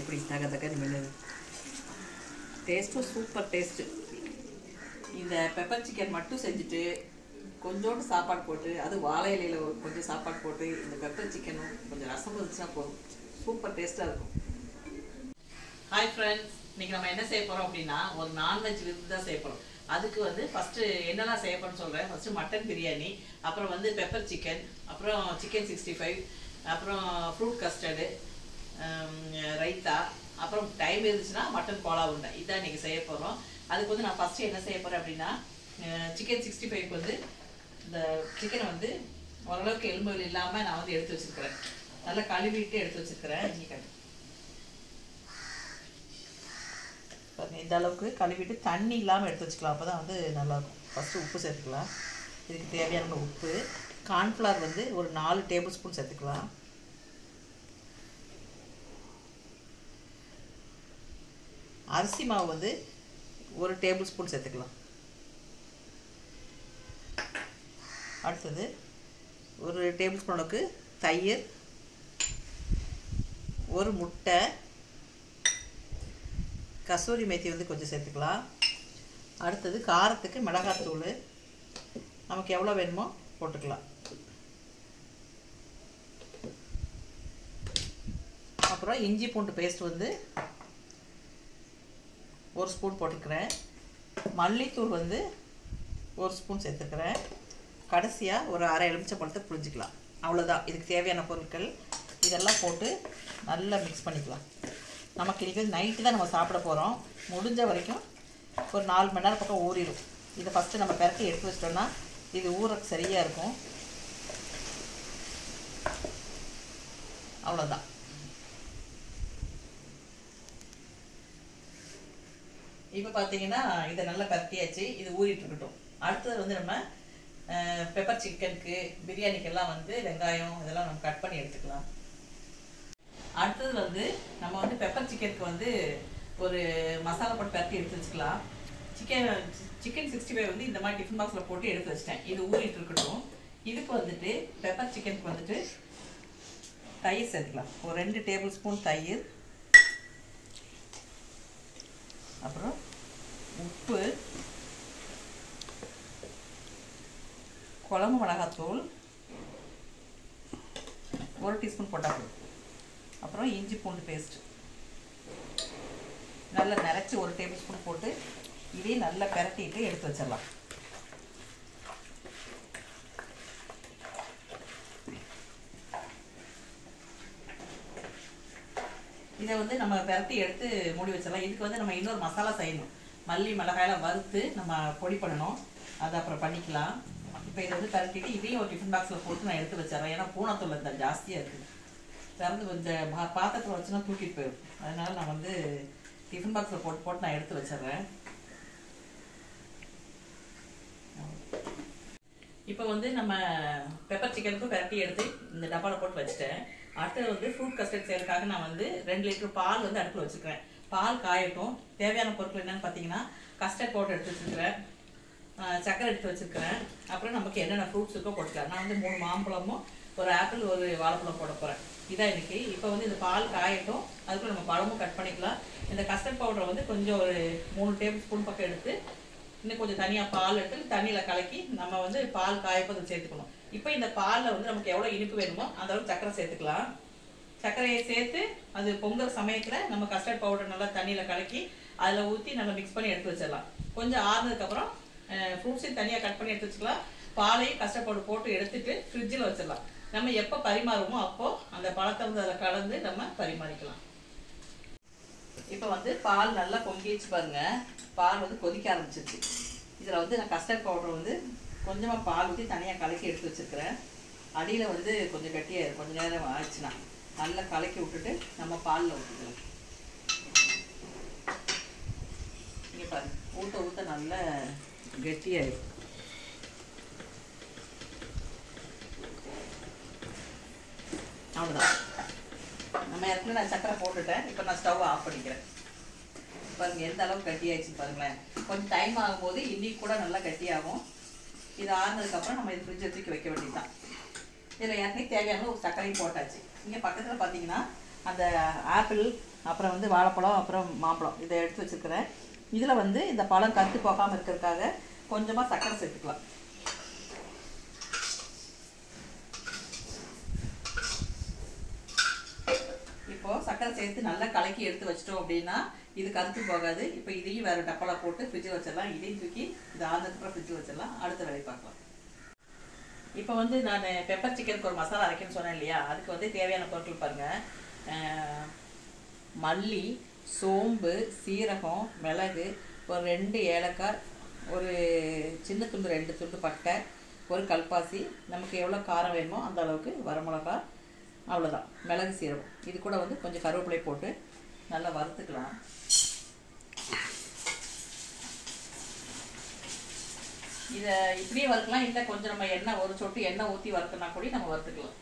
எப்படி தக தகன்னு விழுது டேஸ்ட்டும் சூப்பர் டேஸ்ட்டு இந்த பெப்பர் சிக்கன் மட்டும் செஞ்சுட்டு கொஞ்சோண்டு சாப்பாடு போட்டு அது வாழை இலையில ஒரு கொஞ்சம் சாப்பாடு போட்டு இந்த பெப்பர் சிக்கனும் கொஞ்சம் ரசம் இருந்துச்சுன்னா போதும் சூப்பர் டேஸ்ட்டாக இருக்கும் ஹாய் ஃப்ரெண்ட்ஸ் இன்னைக்கு நம்ம என்ன செய்ய போகிறோம் அப்படின்னா ஒரு நான்வெஜ் விருந்து தான் செய்ய போகிறோம் அதுக்கு வந்து ஃபஸ்ட்டு என்னெல்லாம் செய்ய போகிறோம்னு சொல்கிறேன் ஃபஸ்ட்டு மட்டன் பிரியாணி அப்புறம் வந்து பெப்பர் சிக்கன் அப்புறம் சிக்கன் சிக்ஸ்டி ஃபைவ் அப்புறம் ஃப்ரூட் கஸ்டர்டு ரைத்தா அப்புறம் டைம் இருந்துச்சுன்னா மட்டன் கோலா உண்டை இதான் இன்னைக்கு செய்ய போகிறோம் அதுக்கு வந்து நான் ஃபஸ்ட்டு என்ன செய்ய போகிறேன் அப்படின்னா சிக்கன் சிக்ஸ்டி ஃபைவ்க்கு வந்து இந்த சிக்கனை வந்து ஓரளவுக்கு எலும்புகள் இல்லாமல் நான் வந்து எடுத்து வச்சிருக்கிறேன் நல்லா கழுவிட்டு எடுத்து வச்சிருக்கிறேன் சிக்கன் பாருங்க இந்த அளவுக்கு கழுவிட்டு தண்ணி இல்லாமல் எடுத்து வச்சுக்கலாம் அப்போ தான் வந்து நல்லாயிருக்கும் ஃபஸ்ட்டு உப்பு சேர்த்துக்கலாம் இதுக்கு தேவையான உப்பு கார்ன்ஃப்ளவர் வந்து ஒரு நாலு டேபிள் ஸ்பூன் சேர்த்துக்கலாம் அரிசி மாவு வந்து ஒரு டேபிள் ஸ்பூன் சேர்த்துக்கலாம் அடுத்தது ஒரு டேபிள் ஸ்பூன் அளவுக்கு தயிர் ஒரு முட்டை கசூரி மேத்தி வந்து கொஞ்சம் சேர்த்துக்கலாம் அடுத்தது காரத்துக்கு மிளகாத்தூள் நமக்கு எவ்வளோ வேணுமோ போட்டுக்கலாம் அப்புறம் இஞ்சி பூண்டு பேஸ்ட் வந்து ஒரு ஸ்பூன் போட்டுக்கிறேன் மல்லித்தூள் வந்து ஒரு ஸ்பூன் சேர்த்துக்கிறேன் கடைசியாக ஒரு அரை எலுமிச்சை பழத்தை புழிஞ்சிக்கலாம் அவ்வளோதான் இதுக்கு தேவையான பொருட்கள் இதெல்லாம் போட்டு நல்லா மிக்ஸ் பண்ணிக்கலாம் நமக்கு இன்றைக்கி நைட்டு தான் நம்ம சாப்பிட போகிறோம் முடிஞ்ச வரைக்கும் ஒரு நாலு மணி நேரம் பக்கம் ஊறிடும் இதை ஃபஸ்ட்டு நம்ம பெரட்டி எடுத்து வச்சிட்டோம்னா இது ஊறக்கு சரியாக இருக்கும் அவ்வளோதான் இப்போ பார்த்தீங்கன்னா இதை நல்லா பரட்டியாச்சு இது ஊறிட்டு இருக்கட்டும் அடுத்தது வந்து நம்ம பெப்பர் சிக்கனுக்கு பிரியாணிக்கெல்லாம் வந்து வெங்காயம் இதெல்லாம் நம்ம கட் பண்ணி எடுத்துக்கலாம் அடுத்தது வந்து நம்ம வந்து பெப்பர் சிக்கனுக்கு வந்து ஒரு மசாலா போட்டு பரட்டி எடுத்து வச்சுக்கலாம் சிக்கன் சிக்கன் சிக்ஸ்டி ஃபைவ் வந்து இந்த மாதிரி டிஃபன் பாக்ஸில் போட்டு எடுத்து வச்சிட்டேன் இது ஊறிட்டு இருக்கட்டும் இதுக்கு வந்துட்டு பெப்பர் சிக்கனுக்கு வந்துட்டு தயிர் சேர்த்துக்கலாம் ஒரு ரெண்டு டேபிள் ஸ்பூன் தயிர் அப்புறம் உப்பு குழம்பு மிளகாத்தூள் ஒரு டீஸ்பூன் போட்டால் போதும் அப்புறம் இஞ்சி பூண்டு பேஸ்ட் நல்லா நிறச்சி ஒரு டேபிள் ஸ்பூன் போட்டு இதையும் நல்லா பெரட்டிட்டு எடுத்து வச்சிடலாம் இதை வந்து நம்ம பெரட்டி எடுத்து மூடி வச்சிடலாம் இதுக்கு வந்து நம்ம இன்னொரு மசாலா செய்யணும் மல்லி மிளகாயெல்லாம் வறுத்து நம்ம பொடி பண்ணணும் அதை அப்புறம் பண்ணிக்கலாம் இப்போ இதை வந்து பரட்டிட்டு இதையும் ஒரு டிஃபன் பாக்ஸில் போட்டு நான் எடுத்து வச்சிடறேன் ஏன்னா பூனத்தூள் இந்த ஜாஸ்தியாக இருக்குது திறந்து இந்த பா- பாத்திரத்தில் வச்சுன்னா தூக்கிட்டு போயிடும் அதனால நான் வந்து டிஃபன் பாக்ஸில் போட்டு போட்டு நான் எடுத்து வச்சிடுறேன் இப்போ வந்து நம்ம பெப்பர் சிக்கனுக்கும் பெரட்டி எடுத்து இந்த டப்பாவில் போட்டு வச்சுட்டேன் அடுத்தது வந்து ஃப்ரூட் கஸ்டர்ட் செய்யறதுக்காக நான் வந்து ரெண்டு லிட்டர் பால் வந்து அடுப்பில் வச்சுருக்கிறேன் பால் காயட்டும் தேவையான பொருட்கள் என்னன்னு பார்த்தீங்கன்னா கஸ்டர்ட் பவுடர் எடுத்து வச்சுருக்கிறேன் சக்கரை எடுத்து வச்சுருக்கிறேன் அப்புறம் நமக்கு என்னென்ன ஃப்ரூட்ஸ் இருக்கோ போட்டுக்கலாம் நான் வந்து மூணு மாம்பழமும் ஒரு ஆப்பிள் ஒரு வாழைப்பழம் போட போகிறேன் இதான் இன்னைக்கு இப்போ வந்து இந்த பால் காயட்டும் அதுக்குள்ள நம்ம பழமும் கட் பண்ணிக்கலாம் இந்த கஸ்டர்ட் பவுடரை வந்து கொஞ்சம் ஒரு மூணு டேபிள் ஸ்பூன் பக்கம் எடுத்து இன்னும் கொஞ்சம் தனியாக பால் எடுத்து தண்ணியில் கலக்கி நம்ம வந்து பால் காயப்போ சேர்த்துக்கணும் இப்போ இந்த பாலில் வந்து நமக்கு எவ்வளோ இனிப்பு வேணுமோ அந்த அளவுக்கு சக்கரை சேர்த்துக்கலாம் சர்க்கரையை சேர்த்து அது பொங்குற சமயத்தில் நம்ம கஸ்டர்ட் பவுடர் நல்லா தண்ணியில் கலக்கி அதில் ஊற்றி நல்லா மிக்ஸ் பண்ணி எடுத்து வச்சிடலாம் கொஞ்சம் ஆறுனதுக்கப்புறம் ஃப்ரூட்ஸையும் தனியாக கட் பண்ணி எடுத்து வச்சுக்கலாம் பாலையும் கஸ்டர்ட் பவுடர் போட்டு எடுத்துட்டு ஃப்ரிட்ஜில் வச்சிடலாம் நம்ம எப்போ பரிமாறுமோ அப்போ அந்த பழத்தை வந்து அதில் கலந்து நம்ம பரிமாறிக்கலாம் இப்போ வந்து பால் நல்லா பொங்கிச்சு பாருங்க பால் வந்து கொதிக்க ஆரம்பிச்சிருச்சு இதில் வந்து நான் கஸ்டர்ட் பவுடர் வந்து கொஞ்சமாக பால் ஊற்றி தனியாக கலக்கி எடுத்து வச்சிருக்கிறேன் அடியில் வந்து கொஞ்சம் கட்டியாக கொஞ்சம் நேரம் ஆச்சுன்னா நல்லா கலக்கி விட்டுட்டு நம்ம பாலில் ஊற்றிக்கலாம் இங்கே பாருங்க ஊற்ற ஊற்ற நல்லா கெட்டியாயிடும் அவ்வளோதான் நம்ம ஏற்கனவே நான் சக்கரை போட்டுட்டேன் இப்போ நான் ஸ்டவ் ஆஃப் பண்ணிக்கிறேன் பாருங்க எந்த அளவுக்கு கட்டி ஆயிடுச்சு பாருங்களேன் கொஞ்சம் டைம் ஆகும்போது இன்னைக்கு கூட நல்லா கட்டியாகும் இது ஆறுனதுக்கப்புறம் நம்ம இது ஃப்ரிட்ஜை தூக்கி வைக்க வேண்டியதுதான் இதில் ஏற்கனவே தேவையான ஒரு சர்க்கரையும் போட்டாச்சு இங்கே பக்கத்தில் பார்த்தீங்கன்னா அந்த ஆப்பிள் அப்புறம் வந்து வாழைப்பழம் அப்புறம் மாம்பழம் இதை எடுத்து வச்சுருக்கிறேன் இதில் வந்து இந்த பழம் கத்து போகாமல் இருக்கிறதுக்காக கொஞ்சமாக சர்க்கரை சேர்த்துக்கலாம் இப்போ சர்க்கரை சேர்த்து நல்லா கலக்கி எடுத்து வச்சிட்டோம் அப்படின்னா இது கருத்து போகாது இப்போ இதையும் வேற டப்பால போட்டு ஃப்ரிட்ஜில் வச்சிடலாம் இதையும் தூக்கி இது ஆனதுக்கப்புறம் ஃப்ரிட்ஜில் வச்சிடலாம் அடுத்த வேலையை பார்க்கலாம் இப்போ வந்து நான் பெப்பர் சிக்கனுக்கு ஒரு மசாலா அரைக்கணும்னு சொன்னேன் இல்லையா அதுக்கு வந்து தேவையான பொருட்கள் பாருங்க அஹ், மல்லி சோம்பு சீரகம் மிளகு ஒரு ரெண்டு ஏலக்காய் ஒரு சின்ன துண்டு ரெண்டு துண்டு பட்டை ஒரு கல்பாசி நமக்கு எவ்வளோ காரம் வேணுமோ அந்த அளவுக்கு வரமிளகா அவ்வளோதான் மிளகு சீரகம் இது கூட வந்து கொஞ்சம் கருவேப்பிலை போட்டு நல்லா வறுத்துக்கலாம் இதை இப்படியே வறுக்கலாம் இல்லை கொஞ்சம் நம்ம எண்ணெய் ஒரு சொட்டு எண்ணெய் ஊற்றி வறுக்கனா கூட நம்ம வறுத்துக்கலாம்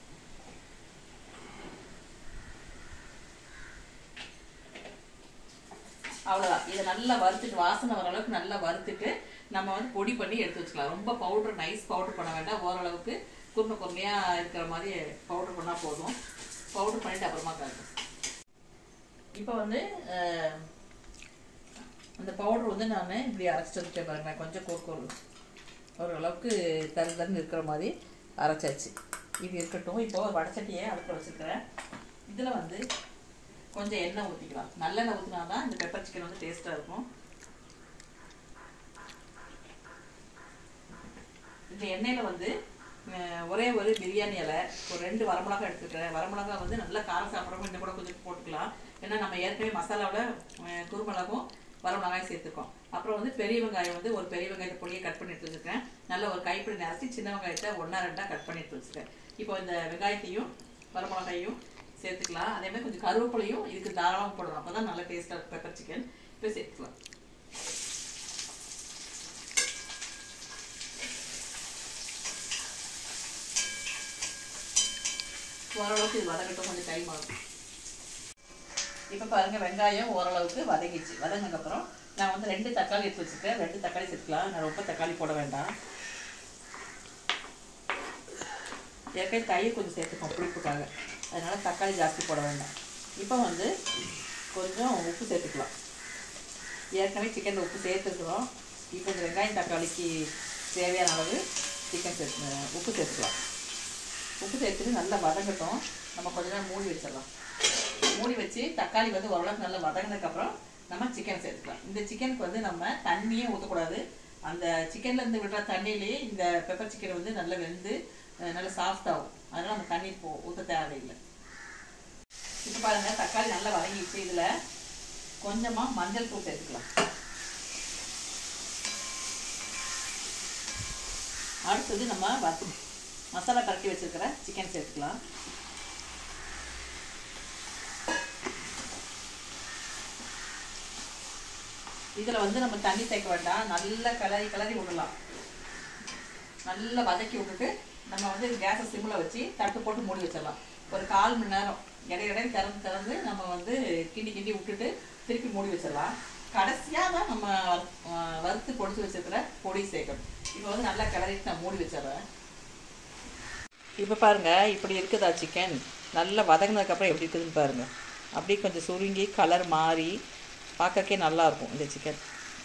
அவ்வளோதான் இதை நல்லா வறுத்துட்டு வாசனை வர அளவுக்கு நல்லா வறுத்துட்டு நம்ம வந்து பொடி பண்ணி எடுத்து வச்சுக்கலாம் ரொம்ப பவுடர் நைஸ் பவுடர் பண்ண வேண்டாம் ஓரளவுக்கு குறுமை குறுமையாக இருக்கிற மாதிரி பவுடர் பண்ணால் போதும் பவுடர் பண்ணிட்டு அப்புறமா காட்டும் இப்போ வந்து அஹ், அந்த பவுடர் வந்து நான் இப்படி அரைச்சிட்டு வந்துட்டேன் பாருங்களேன் கொஞ்சம் கோர் ஓரளவுக்கு தரு தருன்னு இருக்கிற மாதிரி அரைச்சாச்சு இது இருக்கட்டும் இப்போ ஒரு வடச்சட்டியை அடுப்பில் வச்சுருக்கிறேன் இதில் வந்து கொஞ்சம் எண்ணெய் ஊற்றிக்கலாம் நல்லெண்ணெய் ஊற்றினா தான் இந்த பெப்பர் சிக்கன் வந்து டேஸ்ட்டாக இருக்கும் இந்த எண்ணெயில் வந்து அஹ், ஒரே ஒரு பிரியாணி இலை ஒரு ரெண்டு வரமிளகா எடுத்துக்கிறேன் வரமிளகா வந்து நல்லா காரம் சாப்பிட்றவங்க இன்னும் கூட கொஞ்சம் போட்டுக்கலாம் ஏன்னா நம்ம ஏற்கனவே மசாலாவில் அஹ், குருமிளகும் வரமிளகாயும் சேர்த்துருக்கோம் அப்புறம் வந்து பெரிய வெங்காயம் வந்து ஒரு பெரிய வெங்காயத்தை பொடியை கட் பண்ணி எடுத்து வச்சுருக்கேன் நல்ல ஒரு கைப்பிடி நரசி சின்ன வெங்காயத்தை ஒன்றா ரெண்டாக கட் பண்ணி எடுத்து வச்சுருக்கேன் இப்போ இந்த வெங்காயத்தையும் வரமிளகாயும் சேர்த்துக்கலாம் அதே மாதிரி கொஞ்சம் கருவேப்பிலையும் இதுக்கு தாராளமாக போடலாம் அப்போ தான் நல்லா டேஸ்ட்டாக இருக்கும் பெப்பர் சிக்கன் இப்போ சேர்த்துக்கலாம் ஓரளவுக்கு இது வதங்கட்டும் கொஞ்சம் டைம் ஆகும் இப்போ பாருங்க வெங்காயம் ஓரளவுக்கு வதங்கிச்சு வதங்கினதுக்கப்புறம் நான் வந்து ரெண்டு தக்காளி எடுத்து வச்சுருக்கேன் ரெண்டு தக்காளி சேர்த்துக்கலாம் நான் ரொம்ப தக்காளி போட வேண்டாம் ஏற்கனவே தயிர் கொஞ்சம் சேர்த்துக்கோம் புளிப்புக்காக அதனால தக்காளி ஜாஸ்தி போட வேண்டாம் இப்போ வந்து கொஞ்சம் உப்பு சேர்த்துக்கலாம் ஏற்கனவே சிக்கனில் உப்பு சேர்த்துக்கிறோம் இப்போ இந்த வெங்காயம் தக்காளிக்கு தேவையான அளவு சிக்கன் சேர்த்து உப்பு சேர்த்துக்கலாம் உப்பு சேர்த்துட்டு நல்லா வதங்கட்டும் நம்ம கொஞ்ச நேரம் மூடி வச்சிடலாம் மூடி வச்சு தக்காளி வந்து ஓரளவுக்கு நல்லா வதங்கினதுக்கப்புறம் நம்ம சிக்கன் சேர்த்துக்கலாம் இந்த சிக்கனுக்கு வந்து நம்ம தண்ணியே ஊற்றக்கூடாது அந்த சிக்கன்ல இருந்து விடுற தண்ணியிலேயே இந்த பெப்பர் சிக்கன் வந்து நல்லா வெந்து அஹ், நல்லா சாஃப்ட் ஆகும் அதனால நம்ம தண்ணி போ ஊற்ற தேவையில்லை இப்போ பாருங்க தக்காளி நல்லா வதங்கிடுச்சு இதில் கொஞ்சமாக மஞ்சள் தூள் சேர்த்துக்கலாம் அடுத்தது நம்ம வ- மசாலா கரட்டி வச்சிருக்கிற சிக்கன் சேர்த்துக்கலாம் இதில் வந்து நம்ம தண்ணி சேர்க்க வேண்டாம் நல்லா கிளறி கிளறி விடலாம் நல்லா வதக்கி விட்டுட்டு நம்ம வந்து கேஸை சிம்மில் வச்சு தட்டு போட்டு மூடி வச்சிடலாம் ஒரு கால் மணி நேரம் இடையிடையே திறந்து திறந்து நம்ம வந்து கிண்டி கிண்டி விட்டுட்டு திருப்பி மூடி வச்சிடலாம் கடைசியாக தான் நம்ம அஹ், வறுத்து பொடிச்சு வச்சிருக்கிற பொடி சேர்க்கணும் இப்போ வந்து நல்லா கிளறிட்டு நான் மூடி வச்சிடுறேன் இப்போ பாருங்க இப்படி இருக்குதா சிக்கன் நல்லா வதங்கினதுக்கப்புறம் எப்படி இருக்குதுன்னு பாருங்க அப்படியே கொஞ்சம் சுருங்கி கலர் மாறி பார்க்கறக்கே நல்லா இருக்கும் இந்த சிக்கன்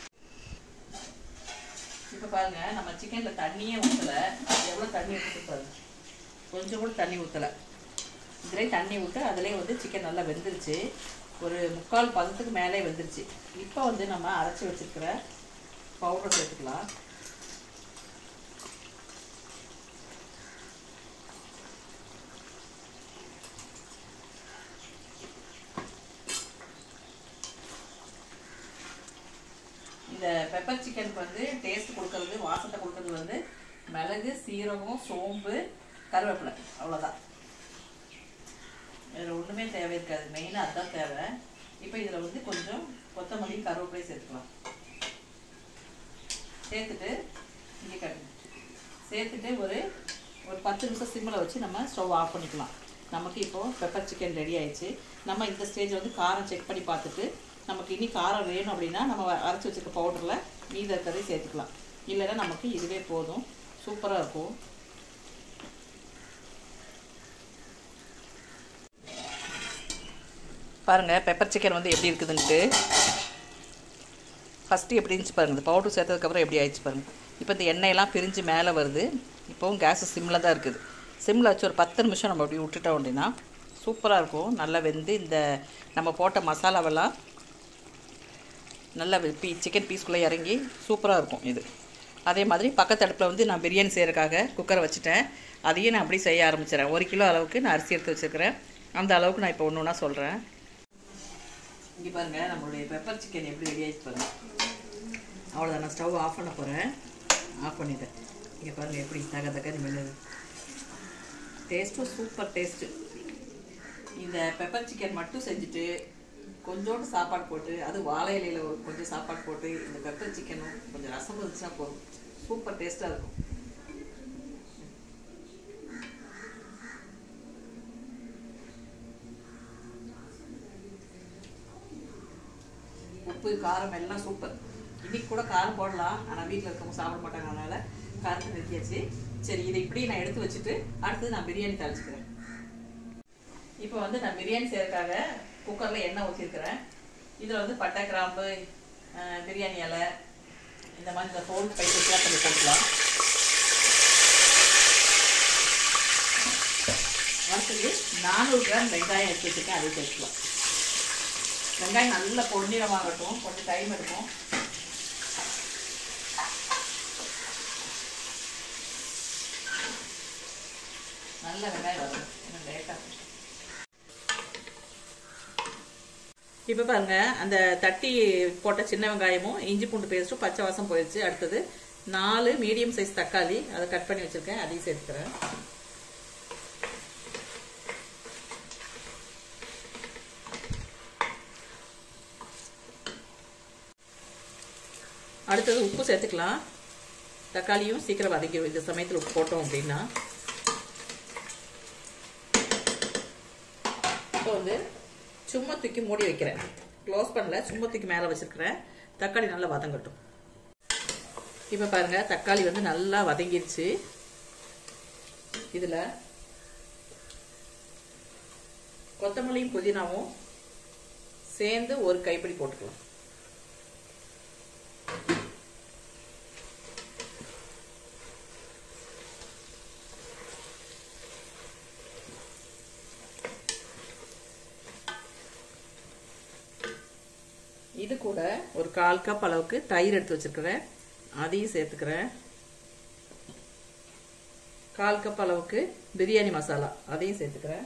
இப்போ பாருங்க நம்ம சிக்கன்ல தண்ணியே ஊற்றல எவ்வளோ தண்ணி ஊற்றி பாருங்க கொஞ்சம் கூட தண்ணி ஊற்றலை இதுலேயே தண்ணி விட்டு அதுலேயே வந்து சிக்கன் நல்லா வெந்துருச்சு ஒரு முக்கால் பதத்துக்கு மேலே வெந்துருச்சு இப்போ வந்து நம்ம அரைச்சி வச்சிருக்கிற பவுடர் சேர்த்துக்கலாம் இந்த பெப்பர் சிக்கனுக்கு வந்து டேஸ்ட் கொடுக்கறது வாசத்தை கொடுக்கறது வந்து மிளகு சீரகம் சோம்பு கருவேப்பிலை அவ்வளோதான் வேறு ஒன்றுமே தேவை இருக்காது மெயினாக அதுதான் தேவை இப்போ இதில் வந்து கொஞ்சம் கொத்தமல்லி கருவேப்பிலை சேர்த்துக்கலாம் சேர்த்துட்டு இங்கே கட்டு சேர்த்துட்டு ஒரு ஒரு பத்து நிமிஷம் சிம்மில் வச்சு நம்ம ஸ்டவ் ஆஃப் பண்ணிக்கலாம் நமக்கு இப்போது பெப்பர் சிக்கன் ரெடி ஆயிடுச்சு நம்ம இந்த ஸ்டேஜ் வந்து காரம் செக் பண்ணி பார்த்துட்டு நமக்கு இனி காரம் வேணும் அப்படின்னா நம்ம அரைச்சி வச்சுருக்க பவுடரில் மீத இருக்கிறதை சேர்த்துக்கலாம் இல்லைன்னா நமக்கு இதுவே போதும் சூப்பராக இருக்கும் பாருங்கள் பெப்பர் சிக்கன் வந்து எப்படி இருக்குதுன்ட்டு ஃபஸ்ட்டு எப்படி இருந்துச்சு பாருங்கள் இந்த பவுடர் சேர்த்ததுக்கப்புறம் எப்படி ஆயிடுச்சு பாருங்கள் இப்போ இந்த எண்ணெயெல்லாம் பிரிஞ்சு மேலே வருது இப்போவும் கேஸு சிம்மில் தான் இருக்குது சிம்மில் வச்சு ஒரு பத்து நிமிஷம் நம்ம அப்படி விட்டுட்டோம் அப்படின்னா சூப்பராக இருக்கும் நல்லா வெந்து இந்த நம்ம போட்ட மசாலாவெல்லாம் நல்லா பீ சிக்கன் பீஸ்குள்ளே இறங்கி சூப்பராக இருக்கும் இது அதே மாதிரி பக்கத்து அடுப்பில் வந்து நான் பிரியாணி செய்கிறக்காக குக்கரை வச்சுட்டேன் அதையும் நான் அப்படியே செய்ய ஆரம்பிச்சிடறேன் ஒரு கிலோ அளவுக்கு நான் அரிசி எடுத்து வச்சுருக்கிறேன் அந்த அளவுக்கு நான் இப்போ ஒன்று ஒன்றா சொல்கிறேன் இங்கே பாருங்கள் நம்மளுடைய பெப்பர் சிக்கன் எப்படி ரெடி ஆகிடுச்சு பாருங்கள் அவ்வளோதான் நான் ஸ்டவ் ஆஃப் பண்ண போகிறேன் ஆஃப் பண்ணிட்டேன் இங்கே பாருங்கள் எப்படி தக தக்கன்னு மெல்லுது டேஸ்ட்டும் சூப்பர் டேஸ்ட்டு இந்த பெப்பர் சிக்கன் மட்டும் செஞ்சுட்டு கொஞ்சோண்டு சாப்பாடு போட்டு அது வாழை இலையில் ஒரு கொஞ்சம் சாப்பாடு போட்டு இந்த பெப்பர் சிக்கனும் கொஞ்சம் ரசம் இருந்துச்சுன்னா போதும் சூப்பர் டேஸ்ட்டாக இருக்கும் உப்பு காரம் எல்லாம் சூப்பர் இன்னைக்கு கூட காரம் போடலாம் ஆனால் வீட்டில் இருக்கவங்க சாப்பிட மாட்டாங்க அதனால காரத்தை நிறுத்தியாச்சு சரி இதை இப்படி நான் எடுத்து வச்சுட்டு அடுத்தது நான் பிரியாணி தாளிச்சுக்கிறேன் இப்போ வந்து நான் பிரியாணி செய்யறதுக்காக குக்கரில் எண்ணெய் ஊற்றிருக்கிறேன் இதில் வந்து பட்டை கிராம்பு அஹ், பிரியாணி இலை இந்த மாதிரி இந்த ஹோல் ஸ்பைசஸ்லாம் கொஞ்சம் போட்டுக்கலாம் அடுத்தது நானூறு கிராம் வெங்காயம் எடுத்து வச்சுருக்கேன் அதை சேர்த்துக்கலாம் வெங்காயம் நல்லா பொன்னிறமாகட்டும் கொஞ்சம் டைம் எடுக்கும் நல்ல வெங்காயம் வரும் இன்னும் லேட்டாக இப்போ பாருங்க அந்த தட்டி போட்ட சின்ன வெங்காயமும் இஞ்சி பூண்டு பேஸ்ட்டும் பச்சை வாசம் போயிடுச்சு அடுத்தது நாலு மீடியம் சைஸ் தக்காளி அதை கட் பண்ணி வச்சிருக்கேன் அதையும் சேர்த்துக்கிறேன் அடுத்தது உப்பு சேர்த்துக்கலாம் தக்காளியும் சீக்கிரம் வதக்கிடும் இந்த சமயத்தில் உப்பு போட்டோம் அப்படின்னா இப்போ வந்து சும்மா தூக்கி மூடி வைக்கிறேன் க்ளோஸ் பண்ணல சும்மா தூக்கி மேலே வச்சிருக்கிறேன் தக்காளி நல்லா வதங்கட்டும் இப்போ பாருங்க தக்காளி வந்து நல்லா வதங்கிருச்சு இதில் கொத்தமல்லியும் புதினாவும் சேர்ந்து ஒரு கைப்பிடி போட்டுக்கலாம் இது கூட ஒரு கால் கப் அளவுக்கு தயிர் எடுத்து வச்சிருக்கிறேன் அதையும் சேர்த்துக்கிறேன் கால் கப் அளவுக்கு பிரியாணி மசாலா அதையும் சேர்த்துக்கிறேன்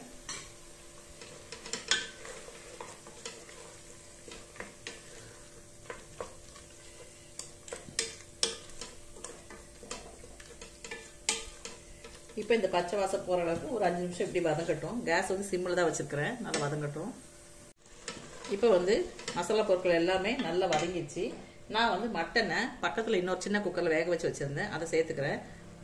இப்போ இந்த பச்சை வாசம் போகிற அளவுக்கு ஒரு அஞ்சு நிமிஷம் இப்படி வதங்கட்டும் கேஸ் வந்து சிம்மில் தான் வச்சுருக்கிறேன் நல்லா வதங்கட்டும் இப்போ வந்து மசாலா பொருட்கள் எல்லாமே நல்லா வதங்கிடுச்சு நான் வந்து மட்டனை பக்கத்தில் இன்னொரு சின்ன குக்கரில் வேக வச்சு வச்சுருந்தேன் அதை சேர்த்துக்கிறேன்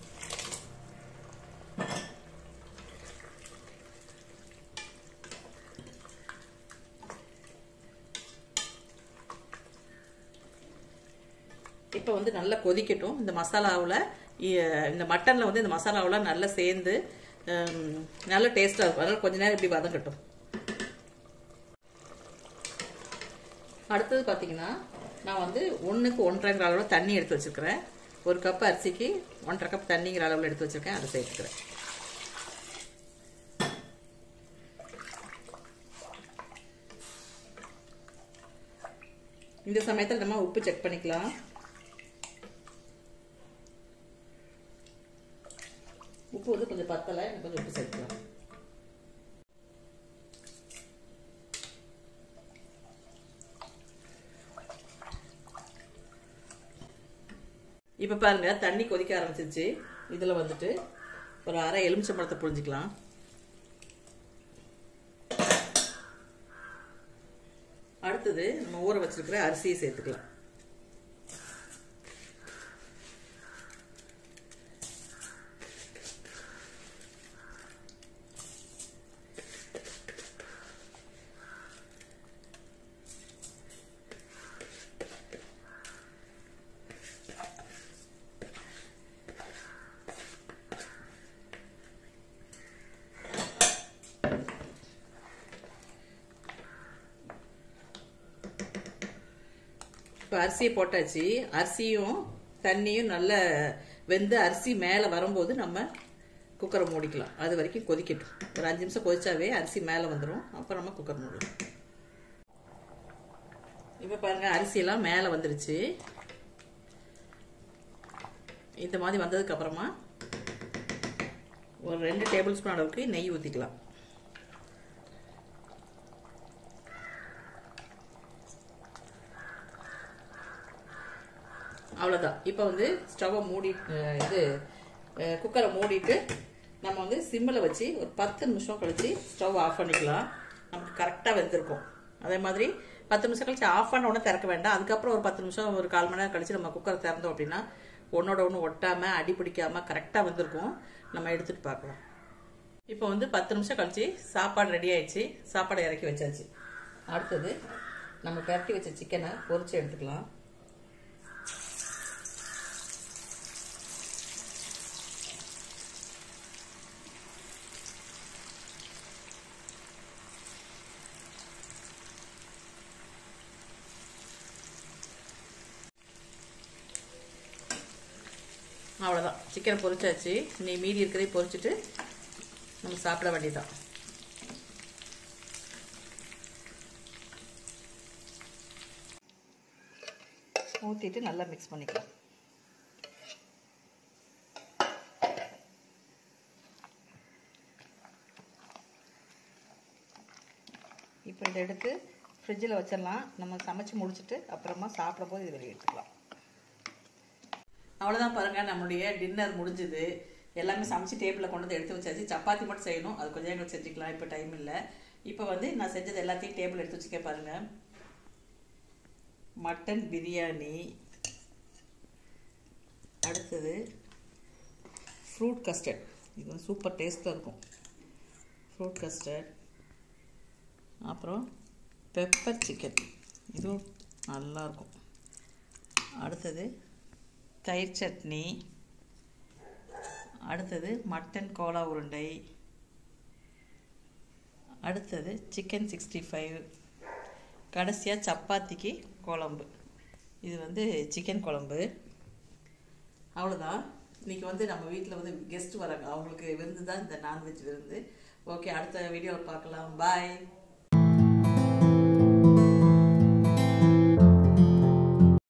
இப்போ வந்து நல்லா கொதிக்கட்டும் இந்த மசாலாவில் இந்த மட்டனில் வந்து இந்த மசாலாவில் நல்லா சேர்ந்து ஹம், நல்ல டேஸ்ட்டாக இருக்கும் அதனால் கொஞ்ச நேரம் இப்படி வதங்கட்டும் அடுத்தது பார்த்தீங்கன்னா நான் வந்து ஒன்றுக்கு ஒன்றரைங்கிற அளவில் தண்ணி எடுத்து வச்சுருக்கிறேன் ஒரு கப் அரிசிக்கு ஒன்றரை கப் தண்ணிங்கிற அளவில் எடுத்து வச்சுருக்கேன் அதை சேர்த்துக்கிறேன் இந்த சமயத்தில் நம்ம உப்பு செக் பண்ணிக்கலாம் உப்பு வந்து கொஞ்சம் பத்தலை இன்னும் கொஞ்சம் உப்பு சேர்த்துக்கலாம் இப்போ பாருங்க தண்ணி கொதிக்க ஆரம்பிச்சிருச்சு இதில் வந்துட்டு ஒரு அரை எலுமிச்சம்பழத்தை புழிஞ்சிக்கலாம் அடுத்தது நம்ம ஊற வச்சிருக்கிற அரிசியை சேர்த்துக்கலாம் இப்போ அரிசியை போட்டாச்சு அரிசியும் தண்ணியும் நல்ல வெந்து அரிசி மேலே வரும்போது நம்ம குக்கரை மூடிக்கலாம் அது வரைக்கும் கொதிக்கட்டும் ஒரு அஞ்சு நிமிஷம் கொதிச்சாவே அரிசி மேலே வந்துடும் அப்புறம் நம்ம குக்கர் மூடலாம் இப்போ பாருங்க அரிசியெல்லாம் மேலே வந்துருச்சு இந்த மாதிரி வந்ததுக்கு அப்புறமா ஒரு ரெண்டு டேபிள் ஸ்பூன் அளவுக்கு நெய் ஊற்றிக்கலாம் அவ்வளோதான் இப்போ வந்து ஸ்டவ்வை மூடி அஹ், இது அஹ், குக்கரை மூடிட்டு நம்ம வந்து சிம்மில் வச்சு ஒரு பத்து நிமிஷம் கழிச்சு ஸ்டவ் ஆஃப் பண்ணிக்கலாம் நமக்கு கரெக்டாக வெந்திருக்கும் அதே மாதிரி பத்து நிமிஷம் கழிச்சு ஆஃப் பண்ண உடனே திறக்க வேண்டாம் அதுக்கப்புறம் ஒரு பத்து நிமிஷம் ஒரு கால் மணி நேரம் கழிச்சு நம்ம குக்கரை திறந்தோம் அப்படின்னா ஒன்றோட ஒன்று ஒட்டாமல் அடி பிடிக்காம கரெக்டாக வந்திருக்கும் நம்ம எடுத்துகிட்டு பார்க்கலாம் இப்போ வந்து பத்து நிமிஷம் கழிச்சு சாப்பாடு ரெடி ஆயிடுச்சு சாப்பாடை இறக்கி வச்சாச்சு அடுத்தது நம்ம பரட்டி வச்ச சிக்கனை பொரிச்சு எடுத்துக்கலாம் அவ்வளோதான் சிக்கனை பொரிச்சாச்சு நீ மீதி இருக்கிறதையும் பொரிச்சிட்டு நம்ம சாப்பிட வேண்டியதுதான் ஊற்றிட்டு நல்லா மிக்ஸ் பண்ணிக்கலாம் இப்போ இதை எடுத்து ஃப்ரிட்ஜில் வச்சிடலாம் நம்ம சமைச்சு முடிச்சுட்டு அப்புறமா சாப்பிடும்போது இது வெளியே எடுத்துக்கலாம் அவ்வளோதான் பாருங்க நம்மளுடைய டின்னர் முடிஞ்சுது எல்லாமே சமைச்சு டேபிளில் கொண்டு வந்து எடுத்து வச்சாச்சு சப்பாத்தி மட்டும் செய்யணும் அது கொஞ்சம் எங்களுக்கு செஞ்சுக்கலாம் இப்போ டைம் இல்லை இப்போ வந்து நான் செஞ்சது எல்லாத்தையும் டேபிள் எடுத்து வச்சுக்க பாருங்க மட்டன் பிரியாணி அடுத்தது ஃப்ரூட் கஸ்டர்ட் இது வந்து சூப்பர் டேஸ்ட்டாக இருக்கும் ஃப்ரூட் கஸ்டர்ட் அப்புறம் பெப்பர் சிக்கன் இதுவும் நல்லாயிருக்கும் அடுத்தது தயிர் சட்னி அடுத்தது மட்டன் கோலா உருண்டை அடுத்தது சிக்கன் சிக்ஸ்டி ஃபைவ் கடைசியாக சப்பாத்திக்கு குழம்பு இது வந்து சிக்கன் குழம்பு அவ்வளோதான் இன்றைக்கி வந்து நம்ம வீட்டில் வந்து கெஸ்ட் வராங்க அவங்களுக்கு விருந்து தான் இந்த நான்வெஜ் விருந்து ஓகே அடுத்த வீடியோவில் பார்க்கலாம் பாய்